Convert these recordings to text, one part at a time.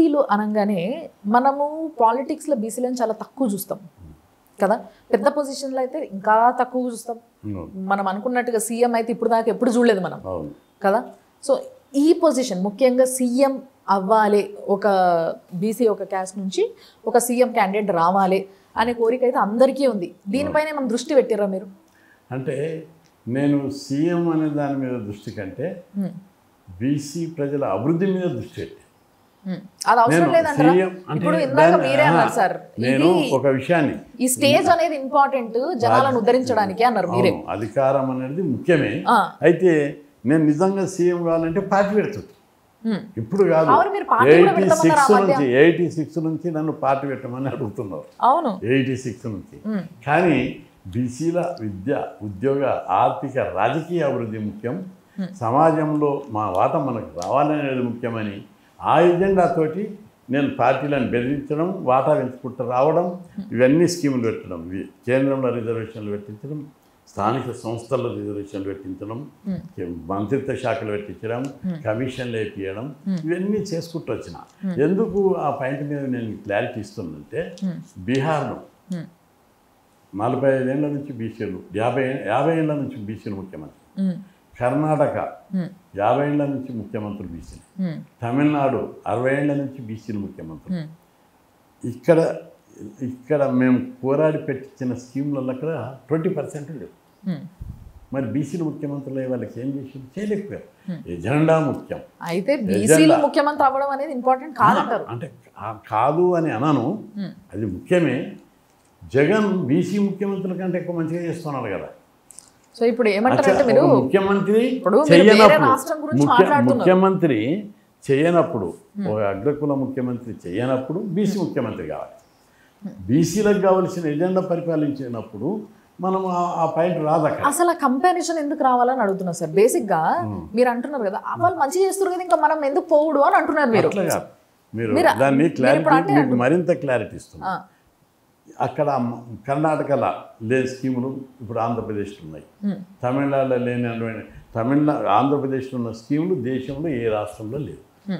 బీసీలు అనగానే మనము పాలిటిక్స్లో బీసీలను చాలా తక్కువ చూస్తాం కదా పెద్ద పొజిషన్లో అయితే ఇంకా తక్కువ చూస్తాం అవును మనం అనుకున్నట్టుగా సీఎం అయితే ఇప్పుడు దాకా ఎప్పుడు చూడలేదు మనం అవును కదా సో ఈ పొజిషన్ ముఖ్యంగా సీఎం అవ్వాలి ఒక బీసీ ఒక క్యాస్ట్ నుంచి ఒక సీఎం క్యాండిడేట్ రావాలి అనే కోరిక అయితే అందరికీ ఉంది దీనిపైన మనం దృష్టి పెట్టిర్రా మీరు అంటే నేను సీఎం అనే దాని మీద దృష్టి కంటే హ్మ్. బీసీ ప్రజల అభివృద్ధి మీద దృష్టి పెట్టాను హ్మ్. అది అవసరం నేను లేదంటారా సీఎం అంటే ఇప్పుడు ఇందాక దాన్ని- మీరే అన్నారు సార్ నేను ఇది ఒక విషయాన్ని ఈ స్టేజ్ అనేది ఇంపార్టెంట్ జనాలను ఉద్ధరించడానికి అన్నారు మీరే అవును, అధికారం అనేది ముఖ్యమే ఆ. అయితే నేను నిజంగా సీఎం కావాలంటే పార్టీ పెడుతుంది హ్మ్. ఇప్పుడు కాదు అవును, మీరు పార్టీ కూడా ఎయిటీ పెడతామన్నారు సిక్స్ ఆ మధ్య. నుంచి ఎయిటీ సిక్స్ నుంచి నన్ను పార్టీ పెట్టమని అడుగుతున్నారు అవును ఎయిటీ సిక్స్ నుంచి హ్మ్. కానీ బీసీల విద్య ఉద్యోగ ఆర్థిక రాజకీయ అభివృద్ధి ముఖ్యం సమాజంలో మా వాత మనకు రావాలనేది ముఖ్యమని ఆ ఎజెండాతోటి నేను పార్టీలను బెదిరించడం వాటా పెంచుకుంటూ రావడం ఇవన్నీ స్కీములు పెట్టడం ఇవి కేంద్రంలో రిజర్వేషన్లు పెట్టించడం స్థానిక సంస్థల్లో రిజర్వేషన్లు పెట్టించడం మంత్రిత్వ శాఖలు పెట్టించడం కమిషన్లు వేపించడం ఇవన్నీ చేసుకుంటూ వచ్చిన ఎందుకు ఆ పాయింట్ మీద నేను క్లారిటీ ఇస్తుందంటే బీహార్లో హ్మ్. నలభై ఐదేళ్ల నుంచి బీసీలు యాభై యాభై ఏళ్ల నుంచి బీసీలు ముఖ్యమంత్రి హ్మ్. కర్ణాటక హ్మ్. యాభై ఏళ్ల నుంచి ముఖ్యమంత్రులు బీసీలు హ్మ్. తమిళనాడు అరవై ఏళ్ల నుంచి బీసీలు ముఖ్యమంత్రులు హ్మ్. ఇక్కడ ఇక్కడ మేము పోరాడి పెట్టించిన స్కీమ్లలో అక్కడ ట్వంటీ పర్సెంట్ లేవు హ్మ్. మరి బీసీలు ముఖ్యమంత్రులు అయ్యే వాళ్ళకి ఏం చేసి చేయలేకపోయారు ఎజెండా ముఖ్యం అయితే బీసీలు ముఖ్యమంత్రి అవ్వడం అనేది ఇంపార్టెంట్ కాదంటారు అంటే కా- కాదు అని అనను హ్మ్. అది ముఖ్యమే జగన్ బీసీ ముఖ్యమంత్రుల కంటే ఎక్కువ మంచిగా చేస్తున్నారు కదా సో ఇప్పుడు ఏమంటారంటే అచ్చా, మీరు ఒక ముఖ్యమంత్రి ఇప్పుడు మీరు వేరే చెయ్యనప్పుడు రాష్ట్రం గురించి ముఖ్య- మాట్లాడుతున్నారు. ముఖ్యమంత్రి చేయనప్పుడు ఒక అగ్రకుల ముఖ్యమంత్రి చేయనప్పుడు బీసీ ముఖ్యమంత్రి కావాలి బీసీలకు కావలసిన ఎజెండా పరిపాలించినప్పుడు మనం ఆ- ఆ పాయింట్ రాదక్కడ అసలు ఆ కంపారిజన్ ఎందుకు రావాలని అడుగుతున్నా సార్ బేసిక్ గా మీరు అంటున్నారు కదా ఆ వాళ్ళు మంచి చేస్తారు కదా ఇంకా మనం ఎందుకు పోవుడు అని అంటున్నారు మీరు అట్లా కాదు మీరు మీరు- దాన్ని మీరు ఇప్పుడు క్లారిటీ అంటే మీకు మరింత క్లారిటీ ఇస్తుంది ఆ, అక్కడ మ- కర్ణాటకలో లేని స్కీములు ఇప్పుడు ఆంధ్రప్రదేశ్లో ఉన్నాయి హ్మ్. తమిళనాడులో లేని తమిళనాడు ఆంధ్రప్రదేశ్లో ఉన్న స్కీములు దేశంలో ఏ రాష్ట్రంలో లేవు హ్మ్.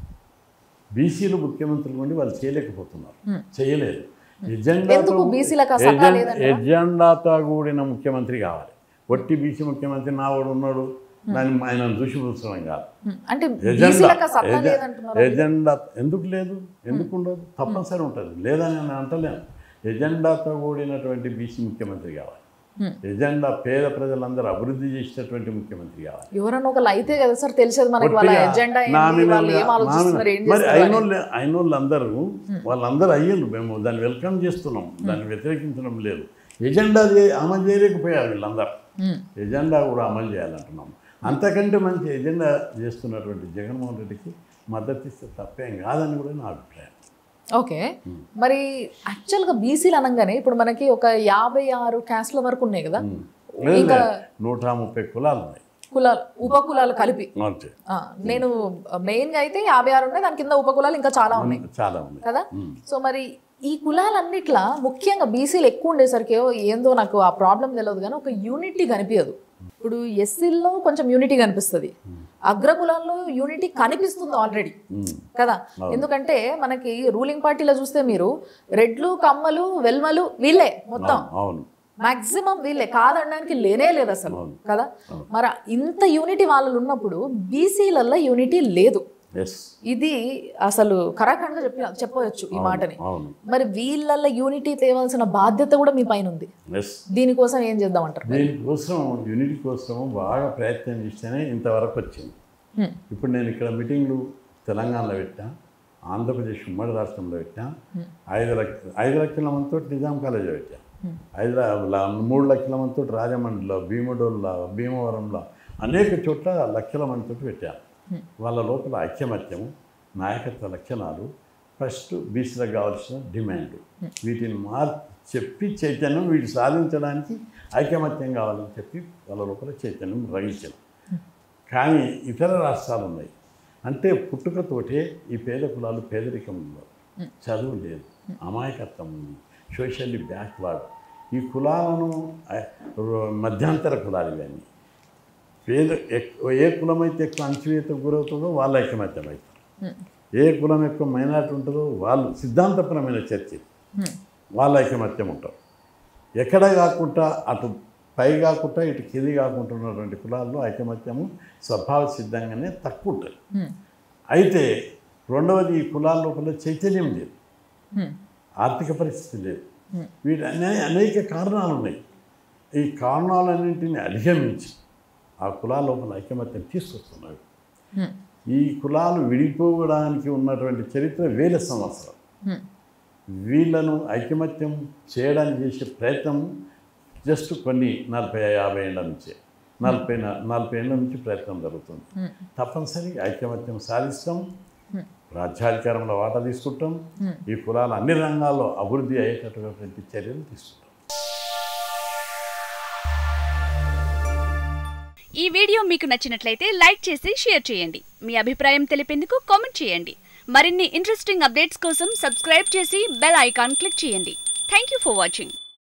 బీసీలు ముఖ్యమంత్రులు ఉండి వాళ్ళు చేయలేకపోతున్నారు హ్మ్. చేయలేదు ఎజెండాతో ఎందుకు బీసీలకు ఆ సత్తా ఎజెం- లేదంటారా? ఎజెండాతో కూడిన ముఖ్యమంత్రి కావాలి ఒట్టి బీసీ ముఖ్యమంత్రి నా వాడు ఉన్నాడు దాన్ని ఆయన చూసి కూర్చోవడం కాదు హ్మ్. అంటే ఎజెండా బీసీలకు ఆ సత్తా ఎజె- లేదంటున్నారు ఎజెండా ఎందుకు లేదు ఎందుకు ఉండదు తప్పనిసరి ఉంటుంది లేదని నేను అంటలేను ఎజెండాతో కూడినటువంటి బీసీ ముఖ్యమంత్రి కావాలి హ్మ్. ఎజెండా పేద ప్రజలందరూ అభివృద్ధి చేసేటటువంటి ముఖ్యమంత్రి కావాలి ఎవరన్నా ఒకళ్ళు అయితే కదా సార్ తెలిసేది మనకి వాళ్ళ ఒట్టిగా ఎజెండా ఏంటి నామినల్గా- వాళ్ళు ఏం ఆలోచిస్తున్నారు ఏం మరి చేస్తున్నారు అని. అయినోళ్ళు అయినోళ్ళు అందరూ వాళ్ళందరూ అయ్యారు మేము దాన్ని వెల్కమ్ చేస్తున్నాం దాన్ని వ్యతిరేకించడం లేదు ఎజెండా చే- అమలు చేయలేకపోయారు వీళ్ళందరూ హ్మ్. ఎజెండా కూడా అమలు చేయాలంటున్నాం అంతకంటే మంచి ఎజెండా చేస్తున్నటువంటి జగన్మోహన్ రెడ్డికి మద్దతు ఇస్తే తప్పేం కాదని కూడా నా అభిప్రాయం ఓకే మరి యాక్చువల్గా బీసీలు అనగానే ఇప్పుడు మనకి ఒక యాభై ఆరు క్యాస్ట్ల వరకు ఉన్నాయి కదా లేదు, ఇంకా లేదు. నూట ముప్పై కులాలు ఉన్నాయి కులాలు ఉప కులాలు కలిపి అంతే ఆ, నేను మెయిన్గా అయితే యాభై ఆరు ఉన్నాయి దాని కింద ఉప కులాలు ఇంకా చాలా ఉన్నాయి చాలా ఉన్నాయి కదా సో మరి ఈ కులాలన్నిట్లా ముఖ్యంగా బీసీలు ఎక్కువ ఉండేసరికి ఏవో ఏందో నాకు ఆ ప్రాబ్లం తెలియదు కానీ ఒక యూనిటీ కనిపించదు ఇప్పుడు ఎస్సీల్లో కొంచెం యూనిటీ కనిపిస్తుంది అగ్ర కులాల్లో యూనిటీ కనిపిస్తుంది ఆల్రెడీ ఉమ్. కదా ఎందుకంటే మనకి రూలింగ్ పార్టీలో చూస్తే మీరు రెడ్లు కమ్మలు వెల్మలు వీళ్ళే మొత్తం అవును మాక్సిమం వీళ్ళే కాదనడానికి లేనే లేదు అసలు కదా మరి ఇంత యూనిటీ వాళ్ళు ఉన్నప్పుడు బీసీలలో యూనిటీ లేదు ఎస్ ఇది అసలు కరాఖండ్గా చెప్పి చెప్పవచ్చు ఈ మాటని అవును మరి వీళ్ళల్లో యూనిటీ తేవాల్సిన బాధ్యత కూడా మీ పైన ఉంది ఎస్ దీనికోసం ఏం చేద్దామంటారు దీనికోసం యూనిటీ కోసం బాగా ప్రయత్నం చేస్తేనే ఇంతవరకు వచ్చింది హ్మ్. ఇప్పుడు నేను ఇక్కడ మీటింగ్లు తెలంగాణలో పెట్టా ఆంధ్రప్రదేశ్ ఉమ్మడి రాష్ట్రంలో పెట్టా ఐదు లక్ష ఐదు లక్షల మందితో నిజాం కాలేజీలో పెట్టా ఐదు ల- మూడు లక్షల మందితో రాజమండ్రిలో భీమడోల్లో భీమవరంలో అనేక చోట్ల లక్షల మందితో పెట్టాను వాళ్ళ లోపల ఐక్యమత్యము నాయకత్వ లక్షణాలు ఫస్ట్ బీసీలకు కావాల్సిన డిమాండ్ వీటిని మార్ చెప్పి చైతన్యం వీటి సాధించడానికి ఐకమత్యం కావాలని చెప్పి వాళ్ళ లోపల చైతన్యం రగించాం కానీ ఇతర రాష్ట్రాలు ఉన్నాయి అంటే పుట్టుకతోటే ఈ పేద కులాలు పేదరికం ఉన్నారు చదువు లేదు అమాయకత్వం ఉంది సోషల్లీ బ్యాక్వర్డ్ ఈ కులాలను ఆ, మధ్యాంతర కులాలు ఇవన్నీ పేద ఎక్- ఏ కులమైతే ఎక్కువ అణచివేతకు గురవుతుందో వాళ్ళ ఐకమత్యం అవుతారు ఏ కులం ఎక్కువ మైనార్టీ ఉంటుందో వాళ్ళు సిద్ధాంతపరమైన చర్చ హ్మ్. వాళ్ళ ఐకమత్యం ఉంటారు ఎక్కడ కాకుండా అటు పై కాకుండా ఇటు కింది కాకుండా ఉన్నటువంటి కులాల్లో ఐకమత్యము స్వభావ సిద్ధంగానే తక్కువ ఉంటుంది హ్మ్. అయితే రెండవది ఈ కులాల లోపల చైతన్యం లేదు హ్మ్. ఆర్థిక పరిస్థితి లేదు Hmm. వీటి అనే అనేక కారణాలు ఉన్నాయి ఈ కారణాలన్నింటినీ అధిగమించి ఆ కులాల లోపల ఐకమత్యం తీసుకొస్తున్నారు హ్మ్. ఈ కులాలు విడిపోవడానికి ఉన్నటువంటి చరిత్ర వేల సంవత్సరాలు హ్మ్. వీళ్ళను ఐకమత్యం చేయడానికి చేసే ప్రయత్నం జస్ట్ కొన్ని నలభై యాభై ఏళ్ళ నుంచే నలభై న- నలభై ఏళ్ళ నుంచి ప్రయత్నం జరుగుతుంది హ్మ్. తప్పనిసరిగా ఐకమత్యం సాధిస్తాం హ్మ్. రాజ్యాధికారంలో వాటా తీసుకుంటాం Hmm. ఈ కులాలు అన్ని రంగాల్లో అభివృద్ధి అయ్యేటటువంటి చర్యలు తీసుకుంటాం ఈ వీడియో మీకు నచ్చినట్లయితే లైక్ చేసి షేర్ చేయండి మీ అభిప్రాయం తెలిపేందుకు కామెంట్ చేయండి మరిన్ని ఇంట్రెస్టింగ్ అప్డేట్స్ కోసం సబ్స్క్రైబ్ చేసి బెల్ ఐకాన్ క్లిక్ చేయండి థ్యాంక్ యూ ఫర్ వాచింగ్